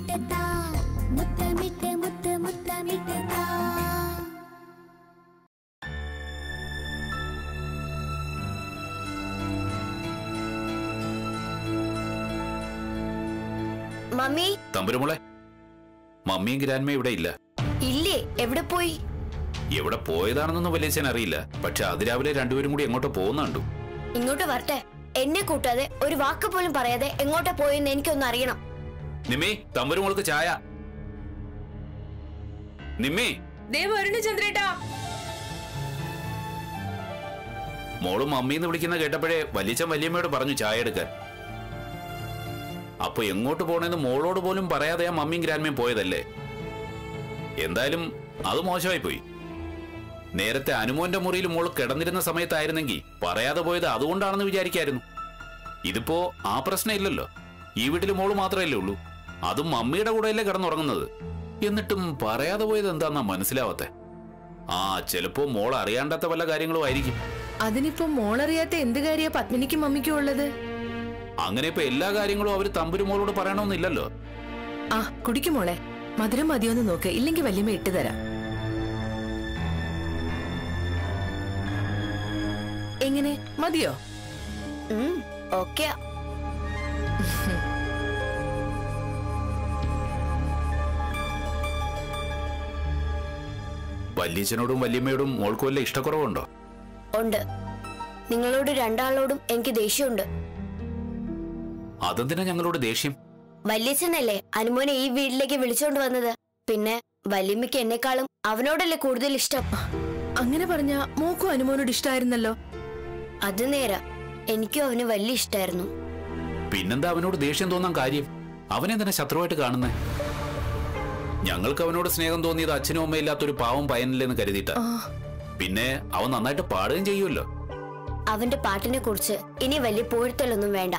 മുത്തമിട്ട് താ മുത്തമിട്ട് മുത്ത് മുത്തമിട്ട് താ മമ്മി തമ്പുരുമോളെ മമ്മിയും ഗ്രാൻമയും ഇവിടെ ഇല്ല ഇല്ലേ എവിടെ പോയി എവിടെ പോയതാണെന്നൊന്നും വലിയച്ഛൻ അറിയില്ല പക്ഷെ അതിരാവിലെ രണ്ടുപേരും കൂടി എങ്ങോട്ടോ പോകുന്ന കണ്ടു ഇങ്ങോട്ട് വരട്ടെ എന്നെ കൂട്ടാതെ ഒരു വാക്ക് പോലും പറയാതെ എങ്ങോട്ടാ പോയെന്ന് എനിക്കൊന്ന് അറിയണം നിമ്മി തമ്പുരുമോൾക്ക് ചായ നിമ്മി ദേ വരണു ചന്ദ്രേട്ടാ മോള് മമ്മീന്ന് വിളിക്കുന്ന കേട്ടപ്പോഴേ വലിയച്ഛൻ വല്യമ്മയോട് പറഞ്ഞു ചായ എടുക്കാൻ അപ്പൊ എങ്ങോട്ട് പോണെന്ന് മോളോട് പോലും പറയാതെ ആ മമ്മിയും ഗ്രാൻമയും പോയതല്ലേ എന്തായാലും അത് മോശമായി പോയി നേരത്തെ അനുമോന്റെ മുറിയിൽ മോൾ കിടന്നിരുന്ന സമയത്തായിരുന്നെങ്കിൽ പറയാതെ പോയത് അതുകൊണ്ടാണെന്ന് വിചാരിക്കായിരുന്നു ഇതിപ്പോ ആ പ്രശ്നം ഇല്ലല്ലോ ഈ വീട്ടിൽ മോള് മാത്രമല്ലേ ഉള്ളൂ അതും മമ്മിയുടെ കൂടെയല്ലേ കിടന്നുറങ്ങുന്നത് എന്നിട്ടും പറയാതെ പോയത് എന്താന്നാ മനസ്സിലാവത്തെ ആ ചിലപ്പോ മോൾ അറിയാണ്ടാത്ത വല്ല കാര്യങ്ങളും ആയിരിക്കും അതിനിപ്പോ മോളറിയാത്ത എന്ത് കാര്യ പത്മിനിക്കും മമ്മിക്കും ഉള്ളത് അങ്ങനെ ഇപ്പൊ എല്ലാ കാര്യങ്ങളും അവര് തമ്പുരു മോളോട് പറയണമെന്നില്ലല്ലോ ആ കുടിക്കും മോളെ മധുരം മതിയോന്ന് നോക്ക് ഇല്ലെങ്കിൽ വല്യമ്മ ഇട്ട് തരാം എങ്ങനെ മതിയോ ഓക്കെ വല്യച്ഛനോടും വല്യമ്മയോടും മോൾക്ക് വല്ല ഇഷ്ടക്കുറവുണ്ടോ ഉണ്ട് നിങ്ങളോട് രണ്ടാളോടും എനിക്ക് ദേഷ്യമുണ്ട് അതെന്തിനാ ഞങ്ങളോട് ദേഷ്യം വല്യച്ഛനല്ലേ അനുമോനെ ഈ വീട്ടിലേക്ക് വിളിച്ചോണ്ട് വന്നത് പിന്നെ വല്യമ്മയ്ക്ക് എന്നെക്കാളും അവനോടല്ലേ കൂടുതൽ ഇഷ്ടം അങ്ങനെ പറഞ്ഞ മോക്കും അനുമോനോട് ഇഷ്ടായിരുന്നല്ലോ അത് നേരാ എനിക്കും അവന് വലിയ ഇഷ്ടായിരുന്നു പിന്നെന്താ അവനോട് ദേഷ്യം തോന്നാൻ കാര്യം അവനെ തന്നെ ശത്രുവായിട്ട് കാണുന്നേ ഞങ്ങൾക്ക് അവനോട് സ്നേഹം തോന്നിയത് അച്ഛനും അമ്മയും ഇല്ലാത്തൊരു പാവം പയനില്ലെന്ന് കരുതിയിട്ട പിന്നെ അവൻ നന്നായിട്ട് പാടുകയും ചെയ്യുമല്ലോ അവന്റെ പാട്ടിനെ കുറിച്ച് ഇനി വലിയ പുകഴ്ത്തലൊന്നും വേണ്ട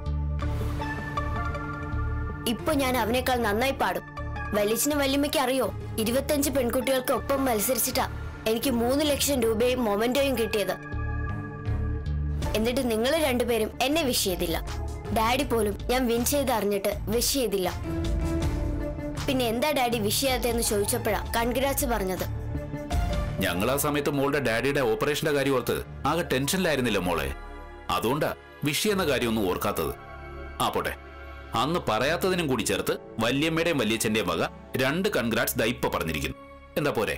ഇപ്പൊ ഞാൻ അവനേക്കാൾ നന്നായി പാടും വലിയച്ഛന് വല്യമ്മയ്ക്ക് അറിയോ ഇരുപത്തഞ്ച് പെൺകുട്ടികൾക്ക് ഒപ്പം മത്സരിച്ചിട്ടാ എനിക്ക് മൂന്ന് ലക്ഷം രൂപയും മൊമെന്റോയും കിട്ടിയത് എന്നിട്ട് നിങ്ങൾ രണ്ടുപേരും എന്നെ വിഷ് ചെയ്തില്ല ഡാഡി പോലും ഞാൻ വിൻ ചെയ്ത് അറിഞ്ഞിട്ട് വിഷ് ചെയ്തില്ല പിന്നെ എന്താ ഡാഡി വിഷ് ചെയ്യാത്തതെന്ന് ചോദിച്ചപ്പോഴാ കൺഗ്രാറ്റ്സ് പറഞ്ഞത് ഞങ്ങൾ ആ സമയത്ത് മോളുടെ ഡാഡിയുടെ ഓപ്പറേഷന്റെ കാര്യം ഓർത്ത് ആകെ ടെൻഷനിലായിരുന്നില്ല മോളെ അതുകൊണ്ടാ വിഷി എന്ന കാര്യമൊന്നും ഓർക്കാത്തത് ആ പോട്ടെ അന്ന് പറയാത്തതിനും കൂടി ചേർത്ത് വല്യമ്മയുടെയും വല്യച്ഛന്റെയും വക രണ്ട് കൺഗ്രാറ്റ്സ് ദൈപ്പ പറഞ്ഞിരിക്കുന്നു എന്താ പോരെ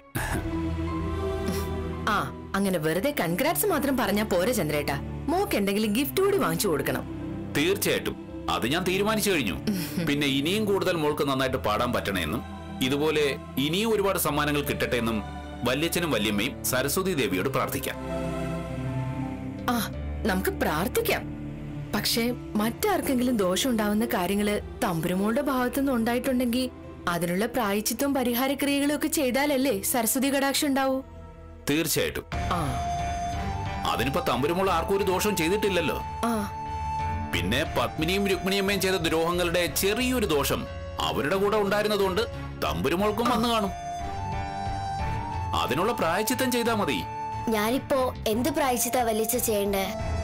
ആ അങ്ങനെ വെറുതെ കൺഗ്രാറ്റ്സ് മാത്രം പറഞ്ഞാ പോരെ ചന്ദ്രേട്ടാ മോക്ക് എന്തെങ്കിലും ഗിഫ്റ്റ് കൂടി വാങ്ങിച്ചു കൊടുക്കണം തീർച്ചയായിട്ടും അത് ഞാൻ തീരുമാനിച്ചു കഴിഞ്ഞു പിന്നെ ഇനിയും കൂടുതൽ മോൾക്ക് നന്നായിട്ട് പാടാൻ പറ്റണമെന്നും ഇതുപോലെ ഇനിയും ഒരുപാട് സമ്മാനങ്ങൾ കിട്ടട്ടെ എന്നും വല്യച്ഛനും വല്യമ്മയും സരസ്വതി ദേവിയോട് പ്രാർത്ഥിക്കാം ആ നമുക്ക് പ്രാർത്ഥിക്കാം പക്ഷേ മറ്റാർക്കെങ്കിലും ദോഷം ഉണ്ടാവുന്ന കാര്യങ്ങള് തമ്പുരുമോളുടെ ഭാഗത്തുനിന്ന് ഉണ്ടായിട്ടുണ്ടെങ്കിൽ അതിനുള്ള പ്രായച്ചിത്വം പരിഹാരക്രിയകളും ഒക്കെ ചെയ്താലല്ലേ സരസ്വതി കടാക്ഷം ഉണ്ടാവൂ തീർച്ചയായിട്ടും ആ അതിനിപ്പോ തമ്പുരുമോൾ ആർക്കും ഒരു ദോഷവും ചെയ്തിട്ടില്ലല്ലോ ആ പിന്നെ പത്മിനിയും രുക്മിണിയമ്മയും ചെയ്ത ദ്രോഹങ്ങളുടെ ചെറിയൊരു ദോഷം അവരുടെ കൂടെ ഉണ്ടായിരുന്നതുകൊണ്ട് തമ്പുരുമോൾക്കും വന്നു കാണും അതിനുള്ള പ്രായച്ചിത്തം ചെയ്താൽ മതി ഞാനിപ്പോ എന്ത് പ്രായച്ചിത്താ വലിച്ച ചെയ്യണ്ടേ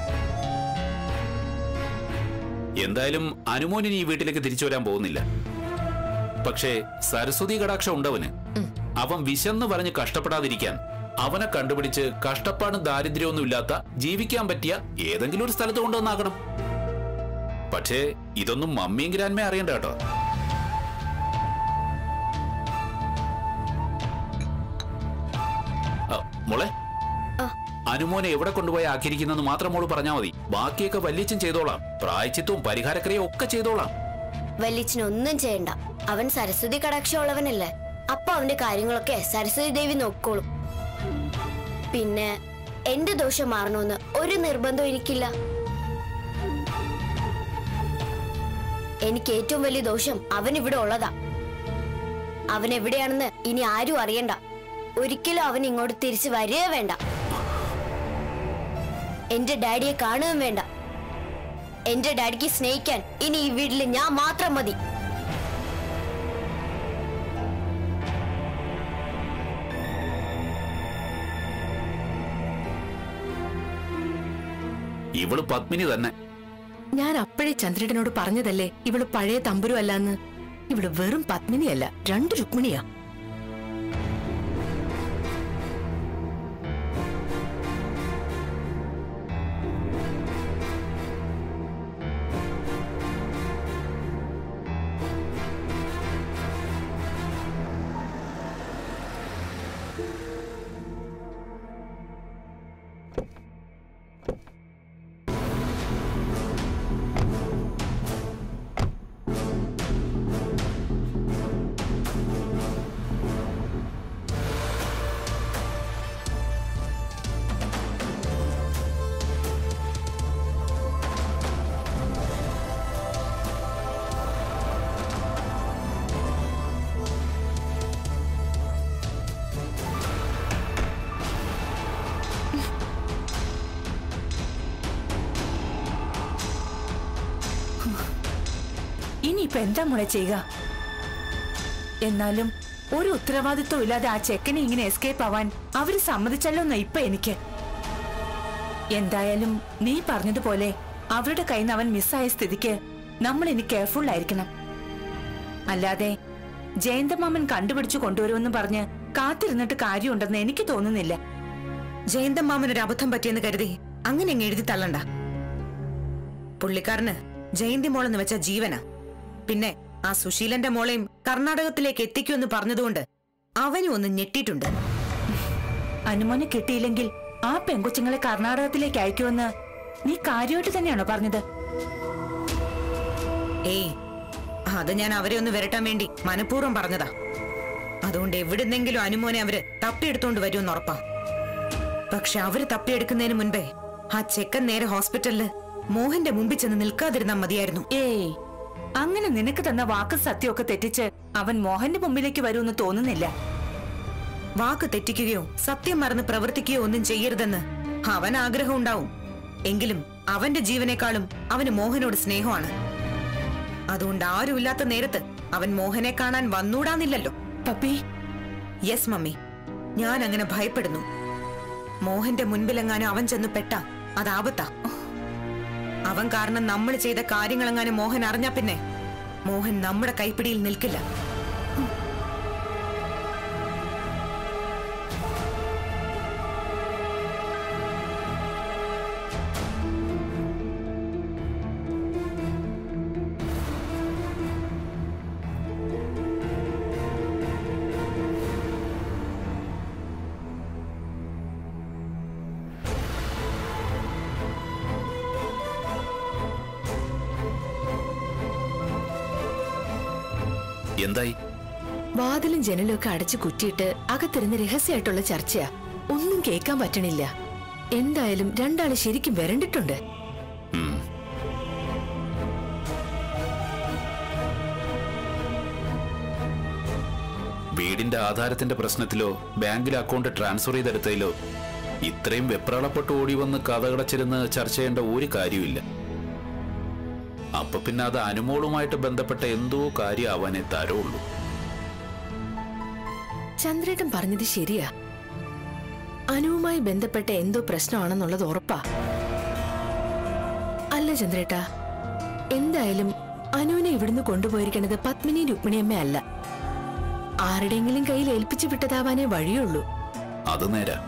എന്തായാലും അനുമോനിന് ഈ വീട്ടിലേക്ക് തിരിച്ചു വരാൻ പോകുന്നില്ല പക്ഷേ സരസ്വതി കടാക്ഷം ഉണ്ടവന് അവൻ വിശന്ന് പറഞ്ഞ് കഷ്ടപ്പെടാതിരിക്കാൻ അവനെ കണ്ടുപിടിച്ച് കഷ്ടപ്പാടും ദാരിദ്ര്യമൊന്നും ഇല്ലാത്ത ജീവിക്കാൻ പറ്റിയ ഏതെങ്കിലും ഒരു സ്ഥലത്ത് കൊണ്ടുവന്നാക്കണം പക്ഷേ ഇതൊന്നും മമ്മിയും ഗ്രാൻമേ അറിയണ്ട കേട്ടോ ആ, മോളെ അനുമോനെ എവിടെ കൊണ്ടുപോയി ആക്കിയിരിക്കുന്നെന്ന് മാത്രം മോള് പറഞ്ഞാൽ മതി ബാക്കിയൊക്കെ വല്യച്ഛൻ ചെയ്തോളാം പ്രായച്ചിത്വവും പരിഹാരക്രിയയും ഒക്കെ ചെയ്തോളാം വല്യച്ഛന് ഒന്നും ചെയ്യണ്ട അവൻ സരസ്വതി കടാക്ഷമുള്ളവനല്ലേ അപ്പൊ അവന്റെ കാര്യങ്ങളൊക്കെ സരസ്വതി ദേവി നോക്കോളും പിന്നെ എന്റെ ദോഷം മാറണമെന്ന് ഒരു നിർബന്ധം എനിക്കില്ല എനിക്ക് ഏറ്റവും വലിയ ദോഷം അവൻ ഇവിടെ ഉള്ളതാ അവൻ എവിടെയാണെന്ന് ഇനി ആരും അറിയണ്ട ഒരിക്കലും അവൻ ഇങ്ങോട്ട് തിരിച്ചു വരികയേ വേണ്ട എന്റെ ഡാഡിയെ കാണുകയും വേണ്ട എന്റെ ഡാഡിക്ക് സ്നേഹിക്കാൻ ഇനി ഈ വീട്ടിൽ ഞാൻ മാത്രം മതി ഇവള് പത്മിനി തന്നെ ഞാൻ അപ്പോഴേ ചന്ദ്രേട്ടനോട് പറഞ്ഞതല്ലേ ഇവള് പഴയ തമ്പുരു അല്ലാന്ന് ഇവിടെ വെറും പത്മിനിയല്ല രണ്ട് രുക്മിണിയാ ഇനിയിപ്പൊ എന്താ മോളെ ചെയ്യുക എന്നാലും ഒരു ഉത്തരവാദിത്വം ഇല്ലാതെ ആ ചെക്കനെ ഇങ്ങനെ എസ്കേപ്പ് ആവാൻ അവര് സമ്മതിച്ചല്ലോ എന്നാ ഇപ്പൊ എനിക്ക് എന്തായാലും നീ പറഞ്ഞതുപോലെ അവരുടെ കയ്യിൽ നിന്ന് അവൻ മിസ്സായ സ്ഥിതിക്ക് നമ്മൾ ഇനി കെയർഫുൾ ആയിരിക്കണം അല്ലാതെ ജയന്തമാമൻ കണ്ടുപിടിച്ചു കൊണ്ടുവരുമെന്ന് പറഞ്ഞ് കാത്തിരുന്നിട്ട് കാര്യമുണ്ടെന്ന് എനിക്ക് തോന്നുന്നില്ല ജയന്തം മാമൻ ഒരു അബദ്ധം പറ്റിയെന്ന് കരുതി അങ്ങനെ അങ്ങ് എഴുതി തള്ളണ്ട പുള്ളിക്കാരന് ജയന്തി മോളെന്ന് വെച്ച ജീവനാ പിന്നെ ആ സുശീലന്റെ മോളെയും കർണാടകത്തിലേക്ക് എത്തിക്കുമെന്ന് പറഞ്ഞതുകൊണ്ട് അവനും ഒന്ന് ഞെട്ടിയിട്ടുണ്ട് അനുമോനെ കിട്ടിയില്ലെങ്കിൽ ആ പെങ്കൊച്ചുങ്ങളെ കർണാടകത്തിലേക്ക് അയക്കുമെന്ന് നീ കാര്യമായിട്ട് തന്നെയാണോ പറഞ്ഞത് ഏയ് അത് ഞാൻ അവരെ ഒന്ന് വരട്ടാൻ വേണ്ടി മനഃപൂർവ്വം പറഞ്ഞതാ അതുകൊണ്ട് എവിടുന്നെങ്കിലും അനുമോനെ അവര് തപ്പിയെടുത്തോണ്ട് വരുമെന്ന് ഉറപ്പാ പക്ഷെ അവര് തപ്പിയെടുക്കുന്നതിന് മുൻപേ ആ ചെക്കൻ നേരെ ഹോസ്പിറ്റലില് മോഹന്റെ മുമ്പിൽ ചെന്ന് നിൽക്കാതിരുന്നാ മതിയായിരുന്നു ഏയ് അങ്ങനെ നിനക്ക് തന്ന വാക്ക് സത്യമൊക്കെ തെറ്റിച്ച് അവൻ മോഹന്റെ മുമ്പിലേക്ക് വരുമെന്ന് തോന്നുന്നില്ല വാക്ക് തെറ്റിക്കുകയോ സത്യം മറന്ന് പ്രവർത്തിക്കുകയോ ഒന്നും ചെയ്യരുതെന്ന് അവൻ ആഗ്രഹം ഉണ്ടാവും എങ്കിലും അവന്റെ ജീവനേക്കാളും അവന് മോഹനോട് സ്നേഹമാണ് അതുകൊണ്ട് ആരുമില്ലാത്ത നേരത്ത് അവൻ മോഹനെ കാണാൻ വന്നൂടാന്നില്ലല്ലോ പപ്പി യെസ് മമ്മി ഞാൻ അങ്ങനെ ഭയപ്പെടുന്നു മോഹന്റെ മുൻപിലെങ്ങാനും അവൻ ചെന്ന് പെട്ട അത് ആപത്താ അവൻ കാരണം നമ്മൾ ചെയ്ത കാര്യങ്ങളെങ്ങാനും മോഹൻ അറിഞ്ഞാ പിന്നെ മോഹൻ നമ്മുടെ കൈപ്പിടിയിൽ നിൽക്കില്ല എന്തായി വാതിലും ജനലും ഒക്കെ അടച്ചു കുറ്റിയിട്ട് അകത്തിരുന്ന് രഹസ്യമായിട്ടുള്ള ചർച്ചയാ ഒന്നും കേൾക്കാൻ പറ്റണില്ല എന്തായാലും രണ്ടാള് ശരിക്കും വരണ്ടിട്ടുണ്ട് ഉം. വീടിന്റെ ആധാരത്തിന്റെ പ്രശ്നത്തിലോ ബാങ്കിലെ അക്കൗണ്ട് ട്രാൻസ്ഫർ ചെയ്തെടുത്തതിലോ ഇത്രയും വെപ്രാളപ്പെട്ട് ഓടി വന്ന് കഥകടച്ചിരുന്ന് ചർച്ച ചെയ്യേണ്ട ഒരു കാര്യമില്ല അപ്പൊ പിന്നെ അത് അനുമോളുമായിട്ട് ബന്ധപ്പെട്ട എന്തോ കാര്യം അവനെ തരുള്ളൂ ചന്ദ്രേട്ടൻ പറഞ്ഞത് ശരിയാ അനുവുമായി ബന്ധപ്പെട്ട എന്തോ പ്രശ്നമാണെന്നുള്ളത് ഉറപ്പാ അല്ല ചന്ദ്രേട്ടാ എന്തായാലും അനുവിനെ ഇവിടുന്ന് കൊണ്ടുപോയിരിക്കണത് പത്മിനി രുക്മിണിയമ്മ അല്ല ആരുടെയെങ്കിലും കയ്യിൽ ഏൽപ്പിച്ചു വിട്ടതാവാനേ വഴിയുള്ളൂ അത് നേരാ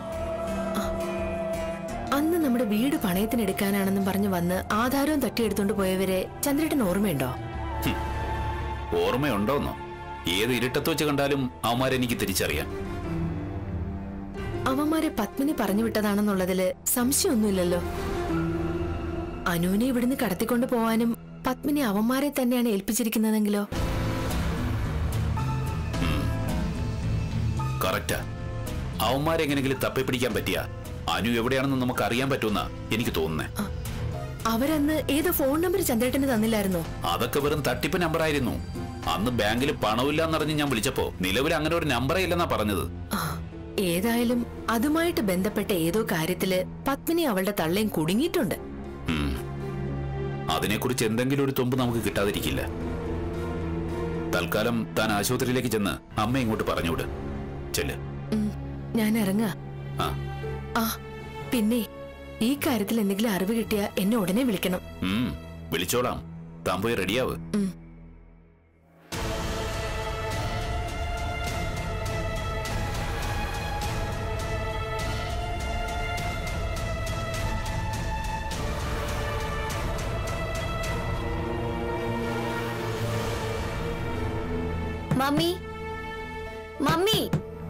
അന്ന് നമ്മുടെ വീട് പണയത്തിനെടുക്കാനാണെന്നും പറഞ്ഞ് വന്ന് ആധാരവും തട്ടിയെടുത്തോണ്ട് പോയവരെ ചന്ദ്രേട്ടൻ ഓർമ്മയുണ്ടോ ഓർമ്മയുണ്ടോന്നോ ഏത് ഇരുട്ടത്ത് വെച്ച് കണ്ടാലും അവന്മാരെനിക്ക് തിരിച്ചറിയാം അവന്മാരെ പത്മിനി പറഞ്ഞു വിട്ടതാണെന്നുള്ളതില് സംശയമൊന്നുമില്ലല്ലോ അനുവിനെ ഇവിടുന്ന് കടത്തിക്കൊണ്ട് പോവാനും പത്മിനി അവന്മാരെ തന്നെയാണ് ഏൽപ്പിച്ചിരിക്കുന്നതെങ്കിലോ കറക്റ്റാ അവന്മാരെങ്ങനെങ്കിലും തപ്പിപ്പിടിക്കാൻ പറ്റിയ അനു എവിടെയാണെന്ന് നമുക്ക് അറിയാൻ പറ്റുമെന്നാ എനിക്ക് തോന്നുന്നേ അവരന്ന് ഏതോ ഫോൺ നമ്പർ ചന്ദ്രേട്ടന് തന്നില്ലായിരുന്നോ അതൊക്കെ വെറും തട്ടിപ്പ് നമ്പർ ആയിരുന്നു അന്ന് ബാങ്കിൽ പണമില്ലാന്നറിഞ്ഞ് ഞാൻ വിളിച്ചപ്പോ നിലവിൽ അങ്ങനെ ഒരു നമ്പറേ ഇല്ലെന്നാ പറഞ്ഞത് ആ, ഏതായാലും അതുമായിട്ട് ബന്ധപ്പെട്ട ഏതോ കാര്യത്തില് പത്മിനി അവളുടെ തള്ളയും കുടുങ്ങിയിട്ടുണ്ട് ഉം. അതിനെക്കുറിച്ച് എന്തെങ്കിലും ഒരു തുമ്പ് നമുക്ക് കിട്ടാതിരിക്കില്ല തൽക്കാലം താൻ ആശുപത്രിയിലേക്ക് ചെന്ന് അമ്മ ഇങ്ങോട്ട് പറഞ്ഞുവിട് ചെല്ല് ഉം, ഞാൻ ഇറങ്ങാ ആ ആ പിന്നെ ഈ കാര്യത്തിൽ എന്തെങ്കിലും അറിവ് കിട്ടിയാ എന്നെ ഉടനെ വിളിക്കണം ഉം. വിളിച്ചോളാം താൻ പോയി റെഡിയാവ് ഉം. മമ്മി മമ്മി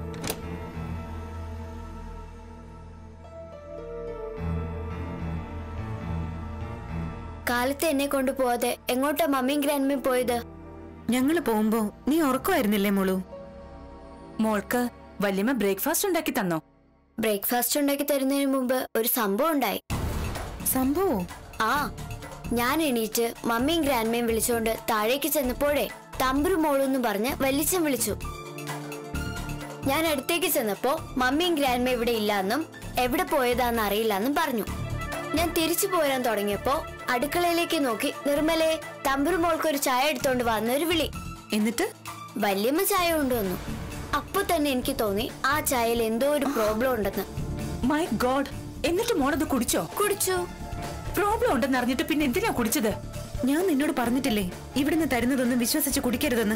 കാലത്ത് എന്നെ കൊണ്ടുപോവാതെ എങ്ങോട്ടാ മമ്മിയും ഗ്രാൻഡ്മയും പോയത് ഞങ്ങള് പോകുമ്പോ നീ ഉറക്കമായിരുന്നില്ലേ മോളു മോൾക്ക് വല്യമ്മ ബ്രേക്ക്ഫാസ്റ്റ് ഉണ്ടാക്കി തന്നോ ബ്രേക്ക്ഫാസ്റ്റ് ഉണ്ടാക്കി തരുന്നതിന് മുമ്പ് ഒരു സംഭവം ഉണ്ടായി സംഭവം ആ ഞാൻ എണീറ്റ് മമ്മിയും ഗ്രാൻഡ്മയും വിളിച്ചുകൊണ്ട് താഴേക്ക് ചെന്നപ്പോഴേ തമ്പുരു മോളെന്ന് പറഞ്ഞ് വല്ലിച്ചൻ വിളിച്ചു ഞാൻ അടുത്തേക്ക് ചെന്നപ്പോ മമ്മിയും ഗ്രാൻഡ്മയും ഇവിടെ ഇല്ലാന്നും എവിടെ പോയതാന്ന് അറിയില്ലെന്നും പറഞ്ഞു ഞാൻ തിരിച്ചു പോരാൻ തുടങ്ങിയപ്പോ അടുക്കളയിലേക്ക് നോക്കി നിർമ്മലയെ തമ്പുരു മോൾക്ക് ഒരു ചായ എടുത്തോണ്ട് വന്നൊരു വിളി എന്നിട്ട് വല്യമ്മ ചായ കൊണ്ടുവന്നു അപ്പൊ തന്നെ എനിക്ക് തോന്നി ആ ചായയിൽ എന്തോ ഒരു പ്രോബ്ലം ഉണ്ടെന്ന് മൈ ഗോഡ് എന്നിട്ട് മോളത് കുടിച്ചോ കുടിച്ചു പ്രോബ്ലം ഉണ്ടെന്ന് അറിഞ്ഞിട്ട് പിന്നെ എന്തിനാ കുടിച്ചത് ഞാൻ നിന്നോട് പറഞ്ഞിട്ടില്ലേ ഇവിടുന്ന് തരുന്നതൊന്നും വിശ്വസിച്ച് കുടിക്കരുതെന്ന്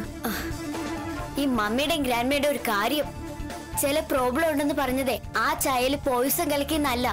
ഈ മമ്മിയുടെയും ഗ്രാൻഡ്മയുടെ ഒരു കാര്യം ചില പ്രോബ്ലം ഉണ്ടെന്ന് പറഞ്ഞതേ ആ ചായയിൽ പോയിസൺ കലക്കിന്നല്ല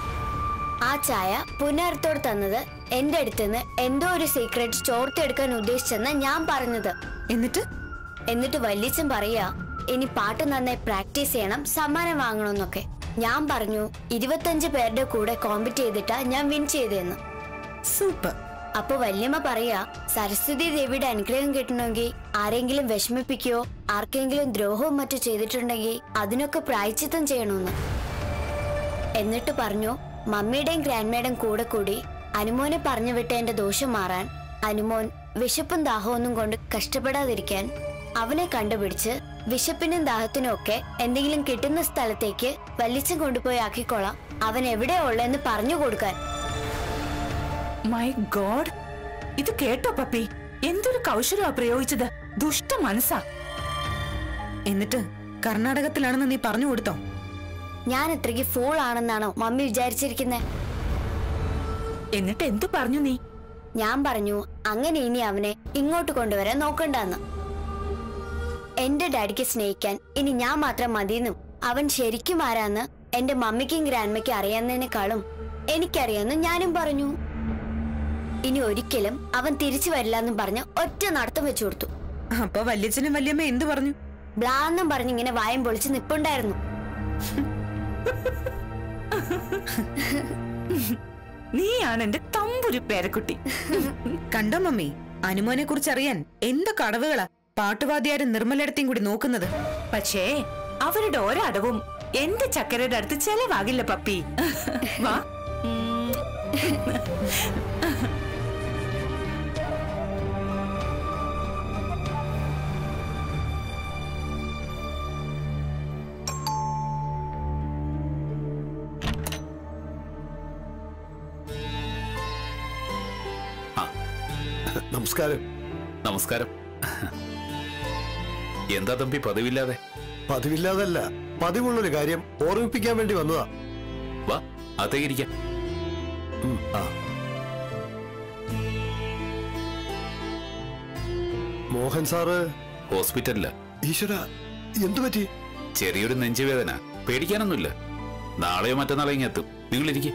ആ ചായ പുനർത്തോട് തന്നത് എന്റെ അടുത്തുനിന്ന് എന്തോ ഒരു സീക്രട്ട് ചോർത്തെടുക്കാൻ ഉദ്ദേശിച്ചെന്ന് ഞാൻ പറഞ്ഞത് എന്നിട്ട് എന്നിട്ട് വല്യച്ഛൻ പറയാ ഇനി പാട്ട് നന്നായി പ്രാക്ടീസ് ചെയ്യണം സമ്മാനം വാങ്ങണമെന്നൊക്കെ ഞാൻ പറഞ്ഞു ഇരുപത്തഞ്ച് പേരുടെ കൂടെ കോമ്പറ്റ് ചെയ്തിട്ടാ ഞാൻ വിൻ ചെയ്തതെന്ന് സൂപ്പർ അപ്പൊ വല്യമ്മ പറയാ സരസ്വതി ദേവിയുടെ അനുഗ്രഹം കിട്ടണമെങ്കിൽ ആരെങ്കിലും വിഷമിപ്പിക്കുകയോ ആർക്കെങ്കിലും ദ്രോഹവും മറ്റോ ചെയ്തിട്ടുണ്ടെങ്കിൽ അതിനൊക്കെ പ്രായച്ചിത്തം ചെയ്യണമെന്ന് എന്നിട്ട് പറഞ്ഞു മമ്മിയുടെയും ഗ്രാൻഡ്മയുടെയും കൂടെ കൂടി അനുമോനെ പറഞ്ഞു വിട്ടതിന്റെ ദോഷം മാറാൻ അനുമോൻ വിശപ്പും ദാഹമൊന്നും കൊണ്ട് കഷ്ടപ്പെടാതിരിക്കാൻ അവനെ കണ്ടുപിടിച്ച് വിശപ്പിനും ദാഹത്തിനും ഒക്കെ എന്തെങ്കിലും കിട്ടുന്ന സ്ഥലത്തേക്ക് വല്ലിച്ചും കൊണ്ടുപോയി ആക്കിക്കോളാം അവൻ എവിടെയാ ഉള്ളതെന്ന് പറഞ്ഞു കൊടുക്കാൻ മൈ ഗോഡ് ഇത് കേട്ടോ പപ്പി എന്തൊരു കൗശലമാ പ്രയോഗിച്ചത് ദുഷ്ട മനസ്സാ എന്നിട്ട് കർണാടകത്തിലാണെന്ന് നീ പറഞ്ഞു കൊടുത്തോ ഞാൻ ഇത്രയ്ക്ക് ഫൂൾ ആണെന്നാണോ മമ്മി വിചാരിച്ചിരിക്കുന്നത് എന്നിട്ട് എന്തു പറഞ്ഞു നീ ഞാൻ പറഞ്ഞു അങ്ങനെ ഇനി അവനെ ഇങ്ങോട്ട് കൊണ്ടുവരാൻ നോക്കണ്ടെന്ന് എന്റെ ഡാഡിക്ക് സ്നേഹിക്കാൻ ഇനി ഞാൻ മാത്രം മതിയെന്നും അവൻ ശരിക്കും ആരാന്ന് എന്റെ മമ്മിക്കും ഗ്രാൻഡ്മയ്ക്കും അറിയാവുന്നതിനേക്കാളും എനിക്കറിയാമെന്ന് ഞാനും പറഞ്ഞു ഇനി ഒരിക്കലും അവൻ തിരിച്ചു വരില്ല എന്നും പറഞ്ഞ് ഒറ്റ നടത്തം വെച്ചു കൊടുത്തു അപ്പൊ വല്യച്ഛനും വല്യമ്മ എന്ത് പറഞ്ഞു ബ്ലാന്നും പറഞ്ഞ് ഇങ്ങനെ വായം പൊളിച്ച് നിപ്പുണ്ടായിരുന്നു നീയാണ് എന്റെ തമ്പുരു പേരക്കുട്ടി കണ്ടോ മമ്മി അനുമോനെ കുറിച്ച് അറിയാൻ എന്തൊക്കെ അടവുകളാ പാട്ടുവാദ്യാരും നിർമ്മലടത്തെയും കൂടി നോക്കുന്നത് പക്ഷേ അവരുടെ ഒരടവും എന്റെ ചക്കരയുടെ അടുത്ത് ചെലവാകില്ല പപ്പി വാ ഉം. നമസ്കാരം നമസ്കാരം എന്താ തമ്പി പതിവില്ലാതെ പതിവില്ലാതല്ല പതിവുള്ളൊരു കാര്യം ഓർമ്മിപ്പിക്കാൻ വേണ്ടി വന്നതാ വാ അകത്തേക്ക് ഇരിക്കാം ഉം, ആ. മോഹൻ സാറ് ഹോസ്പിറ്റലില് ഈശ്വര എന്തു പറ്റി ചെറിയൊരു നെഞ്ചുവേദന പേടിക്കാനൊന്നുമില്ല നാളെയോ മറ്റന്നാളോ ഇങ്ങ് എത്തും നിങ്ങൾ ഇരിക്കും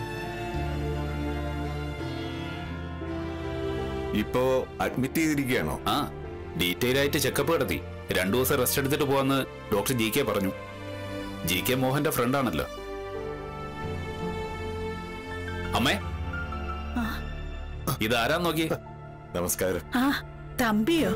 ഇപ്പോ അഡ്മിറ്റ് ചെയ്തിരിക്കുകയാണോ ആ ഡീറ്റെയിൽ ആയിട്ട് ചെക്കപ്പ് നടത്തി രണ്ടു ദിവസം റെസ്റ്റ് എടുത്തിട്ട് പോവാന്ന് ഡോക്ടർ ജി കെ പറഞ്ഞു ജി കെ മോഹന്റെ ഫ്രണ്ടാണല്ലോ അമ്മേ ഇതാരാ നോക്കി നമസ്കാരം ആ തമ്പിയോ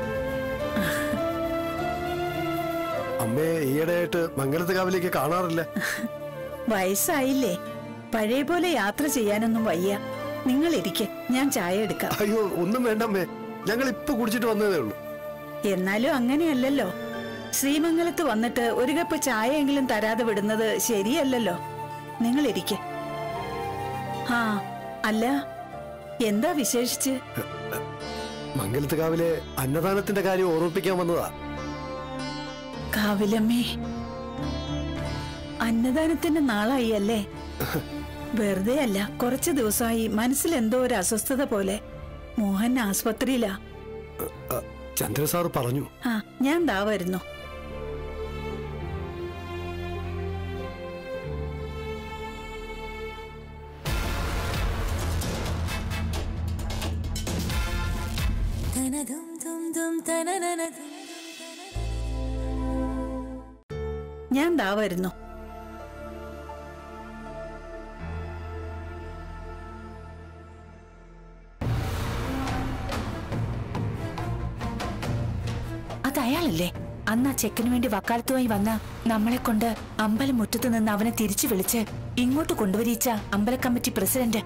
അമ്മയെ ഈയിടെയായിട്ട് മംഗലത്ത് കാവിലേക്ക് കാണാറില്ല വയസ്സായില്ലേ പഴയ പോലെ യാത്ര ചെയ്യാനൊന്നും വയ്യ നിങ്ങൾ ഇരിക്കെ ഞാൻ ചായ എടുക്കാം അയ്യോ ഒന്നും വേണ്ട അമ്മേ ഞങ്ങൾ ഇപ്പൊ കുടിച്ചിട്ട് വന്നതേ ഉള്ളൂ എന്നാലും അങ്ങനെയല്ലല്ലോ ശ്രീമംഗലത്ത് വന്നിട്ട് ഒരു കപ്പ് ചായയെങ്കിലും തരാതെ വിടുന്നത് ശരിയല്ലല്ലോ നിങ്ങൾ ഇരിക്കെ ആ അല്ല എന്താ വിശേഷിച്ച് മംഗലത്ത് കാവിലെ അന്നദാനത്തിന്റെ കാര്യം ഓർമ്മിപ്പിക്കാൻ വന്നതാ കാവിലമ്മേ അന്നദാനത്തിന്റെ നാളായി അല്ലേ വെറുതെ അല്ല കുറച്ചു ദിവസമായി മനസ്സിൽ എന്തോ ഒരു അസ്വസ്ഥത പോലെ മോഹൻ ആസ്പത്രിയിലാ ചന്ദ്ര സാർ പറഞ്ഞു ആ ഞാൻ ദാ വരുന്നു തനതും തും തും തനനനതും ഞാൻ ദാ വരുന്നു അത് അയാളല്ലേ അന്ന് ആ ചെക്കന് വേണ്ടി വക്കാലത്തുമായി വന്ന നമ്മളെ കൊണ്ട് അമ്പലം മുറ്റത്ത് നിന്ന് അവനെ തിരിച്ചു വിളിച്ച് ഇങ്ങോട്ട് കൊണ്ടുവരിച്ച അമ്പല കമ്മിറ്റി പ്രസിഡന്റ്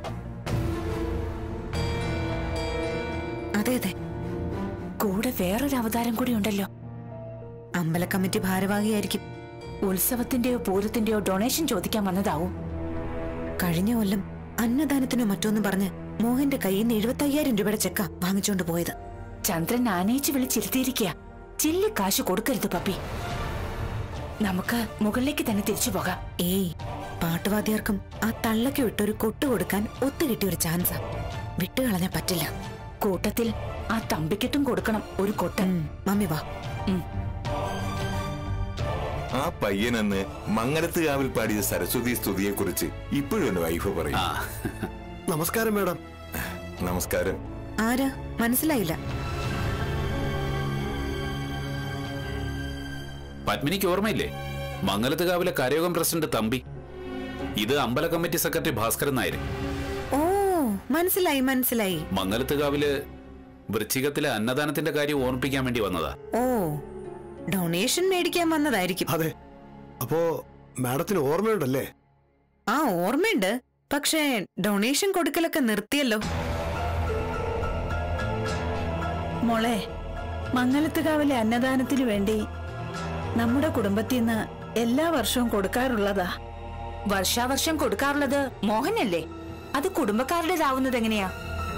അതെ അതെ കൂടെ വേറൊരു അവതാരം കൂടി ഉണ്ടല്ലോ അമ്പല കമ്മിറ്റി ഭാരവാഹിയായിരിക്കും ഉത്സവത്തിന്റെയോ പൂരത്തിന്റെയോ ഡൊണേഷൻ ചോദിക്കാൻ വന്നതാവും കഴിഞ്ഞ കൊല്ലം അന്നദാനത്തിനോ മറ്റോന്നും പറഞ്ഞ് മോഹന്റെ കയ്യിൽ നിന്ന് എഴുപത്തയ്യായിരം രൂപയുടെ ചെക്ക വാങ്ങിച്ചുകൊണ്ട് പോയത് ചന്ദ്രൻ ആനയിച്ച് വിളിച്ചിരുത്തിയിരിക്കുക ചില്ലി കാശ് കൊടുക്കരുത് പപ്പി നമുക്ക് മുകളിലേക്ക് തന്നെ തിരിച്ചു പോകാം ഏയ് പാട്ടുവാദ്യർക്കും ആ തള്ളക്ക് വിട്ടൊരു കൊട്ടു കൊടുക്കാൻ ഒത്തുകിട്ടിയ ഒരു ചാൻസാ വിട്ടുകളഞ്ഞാ പറ്റില്ല കൂട്ടത്തിൽ ആ തമ്പിക്കെട്ടും കൊടുക്കണം ഒരു കൊട്ട ഉം, മമ്മി വാ ആ പയ്യനെന്ന് മംഗലത്തുകാവിൽ പാടിയ സരസ്വതി സ്തുതിയെ കുറിച്ച് ഇപ്പോഴും എന്റെ വൈഫ് പറയും ആ നമസ്കാരം മേഡം നമസ്കാരം ആരാ മനസ്സിലായില്ല പത്മിനിക്ക് ഓർമ്മയില്ലേ മംഗലത്തുകാവിലെ കരയോഗം പ്രസിഡന്റ് തമ്പി ഇത് അമ്പല കമ്മിറ്റി സെക്രട്ടറി ഭാസ്കരൻ നായർ ഓ മനസ്സിലായി മനസ്സിലായി മംഗലത്തുകാവില് വൃശ്ചികത്തിലെ അന്നദാനത്തിന്റെ കാര്യം ഓർമ്മിപ്പിക്കാൻ വേണ്ടി വന്നതാ ഓ ഡൊണേഷൻ മേടിക്കാൻ വന്നതായിരിക്കും അതെ അപ്പോ മാഡത്തിന് ഓർമ്മയുണ്ടല്ലേ ആ ഓർമ്മയുണ്ട് പക്ഷേ ഡൊണേഷൻ കൊടുക്കലൊക്കെ നിർത്തിയല്ലോ മോളെ മംഗലത്തുകാവിലെ അന്നദാനത്തിനു വേണ്ടി നമ്മുടെ കുടുംബത്തിൽ നിന്ന് എല്ലാ വർഷവും കൊടുക്കാറുള്ളതാ വർഷാവർഷം കൊടുക്കാറുള്ളത് മോഹനല്ലേ അത് കുടുംബക്കാരുടേതാവുന്നത് എങ്ങനെയാ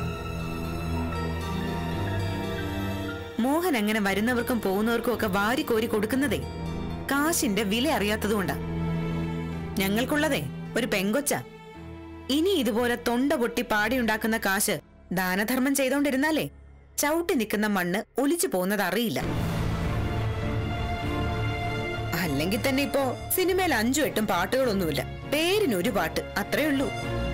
മോഹൻ അങ്ങനെ വരുന്നവർക്കും പോകുന്നവർക്കും ഒക്കെ വാരി കോരി കൊടുക്കുന്നതേ കാശിന്റെ വില അറിയാത്തതുകൊണ്ടാ ഞങ്ങൾക്കുള്ളതേ ഒരു പെങ്കൊച്ച ഇനി ഇതുപോലെ തൊണ്ട പൊട്ടി പാടിയുണ്ടാക്കുന്ന കാശ് ദാനധർമ്മം ചെയ്തോണ്ടിരുന്നാലേ ചവിട്ടി നിൽക്കുന്ന മണ്ണ് ഒലിച്ചു പോകുന്നത് അറിയില്ല അല്ലെങ്കിൽ തന്നെ ഇപ്പോ സിനിമയിൽ അഞ്ചു എട്ടും പാട്ടുകളൊന്നുമില്ല പേരിനൊരു പാട്ട് അത്രേ ഉള്ളൂ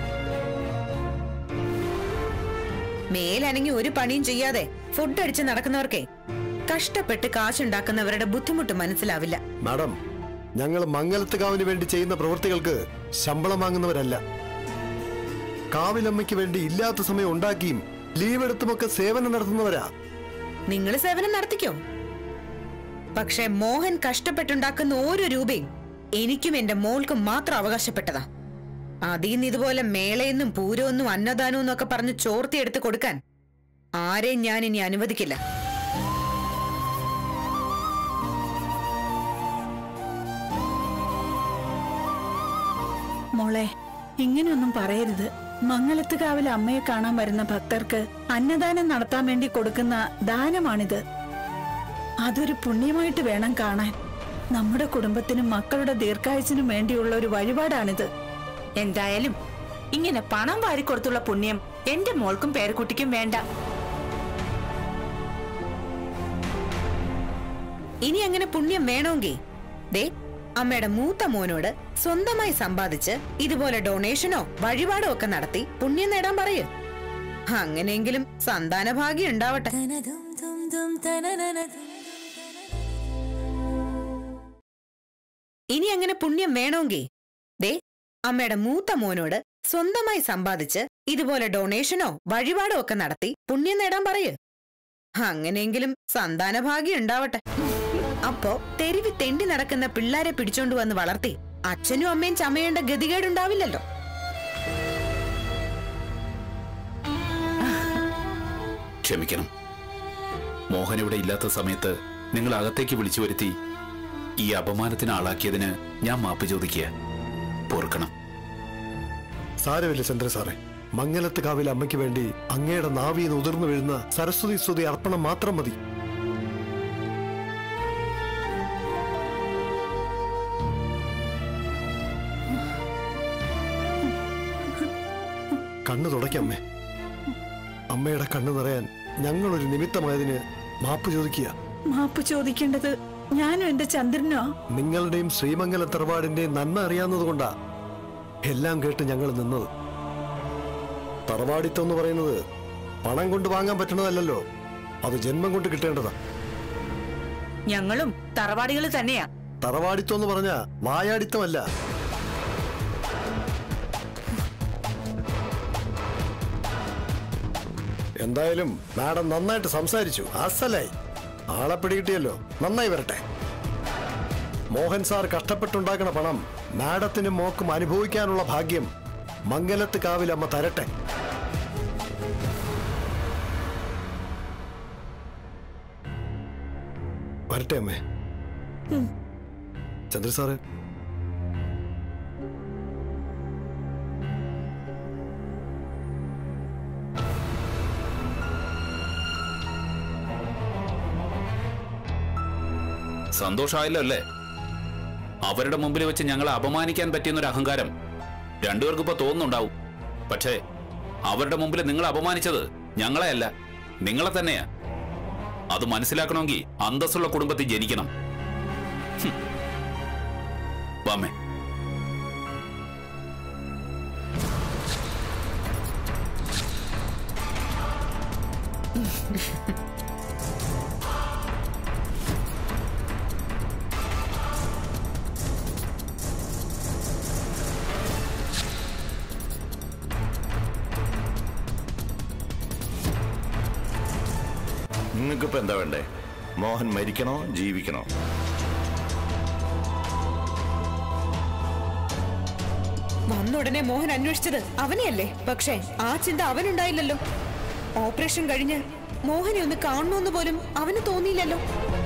മേലനങ്ങി ഒരു പണിയും ചെയ്യാതെ ഫുഡ് അടിച്ച് നടക്കുന്നവർക്കേ കഷ്ടപ്പെട്ട് കാശുണ്ടാക്കുന്നവരുടെ ബുദ്ധിമുട്ട് മനസ്സിലാവില്ല മാഡം ഞങ്ങൾ മംഗലത്ത് കാവിന് വേണ്ടി ചെയ്യുന്ന പ്രവൃത്തികൾക്ക് ശമ്പളം വാങ്ങുന്നവരല്ല കാവിലമ്മയ്ക്ക് വേണ്ടി ഇല്ലാത്ത സമയം ഉണ്ടാക്കിയും ലീവ് എടുത്തുമൊക്കെ സേവനം നടത്തുന്നവരാ നിങ്ങൾ സേവനം നടത്തിക്കോ പക്ഷെ മോഹൻ കഷ്ടപ്പെട്ടുണ്ടാക്കുന്ന ഓരോ രൂപയും എനിക്കും എന്റെ മോൾക്കും മാത്രം അവകാശപ്പെട്ടതാ അതിന്ന് ഇതുപോലെ മേളയെന്നും പൂരമെന്നും അന്നദാനവും എന്നൊക്കെ പറഞ്ഞ് ചോർത്തിയെടുത്ത് കൊടുക്കാൻ ആരെയും ഞാൻ ഇനി അനുവദിക്കില്ല മോളെ ഇങ്ങനെയൊന്നും പറയരുത് മംഗലത്തുകാവിലെ അമ്മയെ കാണാൻ വരുന്ന ഭക്തർക്ക് അന്നദാനം നടത്താൻ വേണ്ടി കൊടുക്കുന്ന ദാനമാണിത് അതൊരു പുണ്യമായിട്ട് വേണം കാണാൻ നമ്മുടെ കുടുംബത്തിനും മക്കളുടെ ദീർഘായുസിനും വേണ്ടിയുള്ള ഒരു വഴിപാടാണിത് എന്തായാലും ഇങ്ങനെ പണം വാരിക്കൊടുത്തുള്ള പുണ്യം എന്റെ മോൾക്കും പേരക്കുട്ടിക്കും വേണ്ട ഇനി അങ്ങനെ പുണ്യം വേണമെങ്കിൽ ദേ അമ്മയുടെ മൂത്ത മോനോട് സ്വന്തമായി സമ്പാദിച്ച് ഇതുപോലെ ഡൊണേഷനോ വഴിപാടോ ഒക്കെ നടത്തി പുണ്യം നേടാൻ പറയൂ അങ്ങനെയെങ്കിലും സന്താന ഭാഗ്യം ഉണ്ടാവട്ടെ ഇനി അങ്ങനെ പുണ്യം വേണമെങ്കിൽ ദേ അമ്മയുടെ മൂത്ത മോനോട് സ്വന്തമായി സമ്പാദിച്ച് ഇതുപോലെ ഡൊണേഷനോ വഴിപാടോ ഒക്കെ നടത്തി പുണ്യം നേടാൻ പറയൂ അങ്ങനെയെങ്കിലും സന്താന ഭാഗ്യം ഉണ്ടാവട്ടെ അപ്പോ തെരുവി തെണ്ടി നടക്കുന്ന പിള്ളാരെ പിടിച്ചോണ്ട് വന്ന് വളർത്തി അച്ഛനും അമ്മയും ചമയേണ്ട ഗതികേടുണ്ടാവില്ലല്ലോ ക്ഷമിക്കണം മോഹൻ ഇവിടെ ഇല്ലാത്ത സമയത്ത് നിങ്ങൾ അകത്തേക്ക് വിളിച്ചു വരുത്തി ഈ അപമാനത്തിന് ആളാക്കിയതിന് ഞാൻ മാപ്പ് ചോദിക്കുക പൊറുക്കണം സാരമില്ല ചന്ദ്ര സാറേ മംഗലത്ത് കാവിലെ അമ്മയ്ക്ക് വേണ്ടി അങ്ങയുടെ നാവിന്ന് ഉതിർന്നു വീഴുന്ന സരസ്വതി സ്തുതി അർപ്പണം മാത്രം മതി കണ്ണു തുടയ്ക്കമ്മേ അമ്മയുടെ കണ്ണു നിറയാൻ ഞങ്ങളൊരു നിമിത്തമായതിന് മാപ്പ് ചോദിക്കുക മാപ്പ് ചോദിക്കേണ്ടത് ഞാനും എന്റെ ചന്ദ്രനോ നിങ്ങളുടെയും ശ്രീമംഗലം തറവാടിന്റെയും നന്മ അറിയാവുന്നതുകൊണ്ടാ എല്ലാം കേട്ട് ഞങ്ങൾ നിന്നത് തറവാടിത്തം എന്ന് പറയുന്നത് പണം കൊണ്ട് വാങ്ങാൻ പറ്റണതല്ലല്ലോ അത് ജന്മം കൊണ്ട് കിട്ടേണ്ടതാ ഞങ്ങളും തറവാടികൾ തന്നെയാ തറവാടിത്തം എന്ന് പറഞ്ഞ വായാടിത്തമല്ല എന്തായാലും മാഡം നന്നായിട്ട് സംസാരിച്ചു അസലായി ആളെ പിടികിട്ടിയല്ലോ നന്നായി വരട്ടെ മോഹൻ സാർ കഷ്ടപ്പെട്ടുണ്ടാക്കണ പണം മാഡത്തിനും മോക്കും അനുഭവിക്കാനുള്ള ഭാഗ്യം മംഗലത്ത് കാവിലമ്മ തരട്ടെ വരട്ടെ അമ്മേ ചന്ദ്ര സാറ് സന്തോഷമായല്ലോ അല്ലേ അവരുടെ മുമ്പിൽ വെച്ച് ഞങ്ങളെ അപമാനിക്കാൻ പറ്റിയെന്നൊരു അഹങ്കാരം രണ്ടുപേർക്കും ഇപ്പൊ തോന്നുന്നുണ്ടാവും പക്ഷേ അവരുടെ മുമ്പിൽ നിങ്ങൾ അപമാനിച്ചത് ഞങ്ങളെ അല്ല നിങ്ങളെ തന്നെയാ അത് മനസ്സിലാക്കണമെങ്കിൽ അന്തസ്സുള്ള കുടുംബത്തിൽ ജനിക്കണം ഹും. വാമേ നിങ്ങൾക്കിപ്പോ എന്താ വേണ്ടേ മോഹൻ മരിക്കണോ ജീവിക്കണോ വന്ന ഉടനെ മോഹൻ അന്വേഷിച്ചത് അവനെയല്ലേ പക്ഷേ ആ ചിന്ത അവനുണ്ടായില്ലല്ലോ ഓപ്പറേഷൻ കഴിഞ്ഞ് മോഹനെ ഒന്ന് കാണണമെന്ന് പോലും അവന് തോന്നിയില്ലല്ലോ